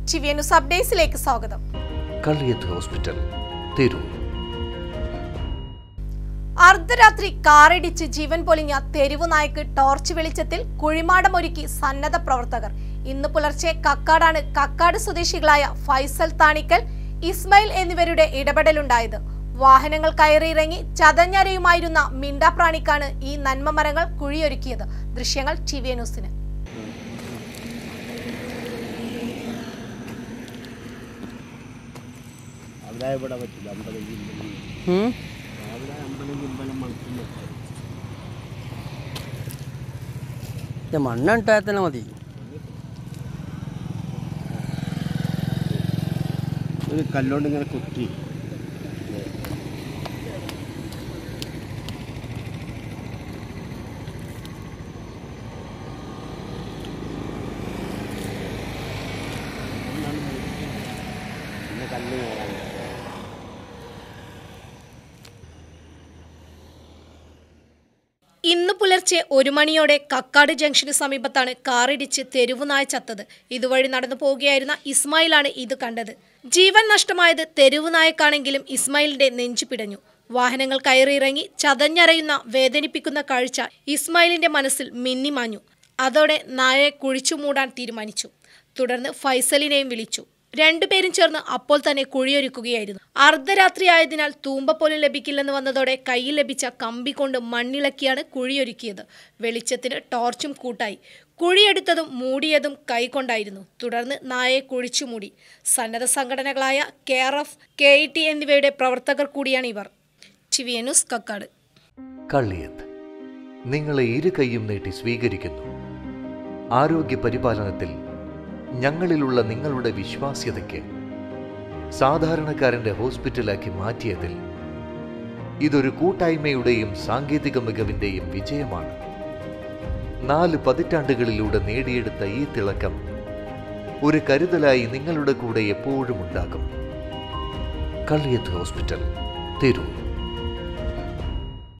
TV news അപ്ഡേറ്റ്സിലേക്ക് സ്വാഗതം കള്ളിയത്ത് hospital Tirur അർദ്ധരാത്രി കാറിടിച്ച് ജീവൻ പൊലിഞ്ഞ തെരുവു നായ്ക്ക് ടോർച്ച് വെളിച്ചത്തിൽ കുഴിമാടമൊരുക്കി സന്നദ്ധ പ്രവർത്തകർ ഇന്ന് പുലർച്ചെ കക്കാടാണ് കക്കാട് സ്വദേശികളായ ഫൈസൽ താണിക്കൽ ഇസ്മയിൽ എന്നിവരുടെ ഇടപെടലുണ്ടായത് വാഹനങ്ങൾ കയറിയിറങ്ങി ചതഞ്ഞരയുമായിരുന്ന മിണ്ടാപ്രാണിക്കാണ് ഈ നന്മ മരങ്ങൾ കുഴിയൊരുക്കിയത് ദൃശ്യങ്ങൾ ടി വി ന്യൂസിന് അവിടെ ഇവിടെ പറ്റില്ല അമ്പലം ചിമ്പലം അവിടെ അമ്പലം ചിമ്പലം മണക്കുന്ന മണ്ണിട്ടാൽ തന്നെ മതി ഒരു കല്ലോണ്ട് ഇങ്ങനെ കുത്തി പിന്നെ കല്ല് കയറാൻ ഇന്ന് പുലർച്ചെ ഒരു മണിയോടെ കക്കാട് ജംഗ്ഷന് സമീപത്താണ് കാറിടിച്ച് തെരുവുനായ ചത്തത് ഇതുവഴി നടന്നു പോവുകയായിരുന്ന ഇസ്മായിലാണ് ഇത് കണ്ടത് ജീവൻ നഷ്ടമായത് തെരുവുനായക്കാണെങ്കിലും ഇസ്മായിലിന്റെ നെഞ്ചു പിടഞ്ഞു വാഹനങ്ങൾ കയറിയിറങ്ങി ചതഞ്ഞരയുന്ന വേദനിപ്പിക്കുന്ന കാഴ്ച ഇസ്മായിലിന്റെ മനസ്സിൽ മിന്നിമാഞ്ഞു അതോടെ നായയെ കുഴിച്ചു മൂടാൻ തീരുമാനിച്ചു തുടർന്ന് ഫൈസലിനെയും വിളിച്ചു രണ്ടുപേരും ചേർന്ന് അപ്പോൾ തന്നെ കുഴിയൊരുക്കുകയായിരുന്നു അർദ്ധരാത്രി ആയതിനാൽ തൂമ്പ പോലും ലഭിക്കില്ലെന്ന് വന്നതോടെ കയ്യിൽ ലഭിച്ച കമ്പി കൊണ്ട് മണ്ണിളക്കിയാണ് കുഴിയൊരുക്കിയത് വെളിച്ചത്തിന് ടോർച്ചും കൂട്ടായി കുഴിയെടുത്തതും മൂടിയതും കൈകൊണ്ടായിരുന്നു തുടർന്ന് നായയെ കുഴിച്ചു മൂടി സന്നദ്ധ സംഘടനകളായ care of K E T എന്നിവയുടെ പ്രവർത്തകർ കൂടിയാണ് ഇവർ ടി ന്യൂസ് കക്കാട് കള്ളിയത്ത് നിങ്ങളെ ഇരു കൈയും നീട്ടി സ്വീകരിക്കുന്നു ആരോഗ്യ പരിപാലനത്തിൽ ഞങ്ങളിലുള്ള നിങ്ങളുടെ വിശ്വാസ്യതയ്ക്ക് സാധാരണക്കാരന്റെ ഹോസ്പിറ്റലാക്കി മാറ്റിയതിൽ ഇതൊരു കൂട്ടായ്മയുടെയും സാങ്കേതിക മികവിന്റെയും വിജയമാണ് നാല് പതിറ്റാണ്ടുകളിലൂടെ നേടിയെടുത്ത ഈ തിളക്കം ഒരു കരുതലായി നിങ്ങളുടെ കൂടെ എപ്പോഴും ഉണ്ടാകും കള്ളിയത്ത് ഹോസ്പിറ്റൽ തിരൂർ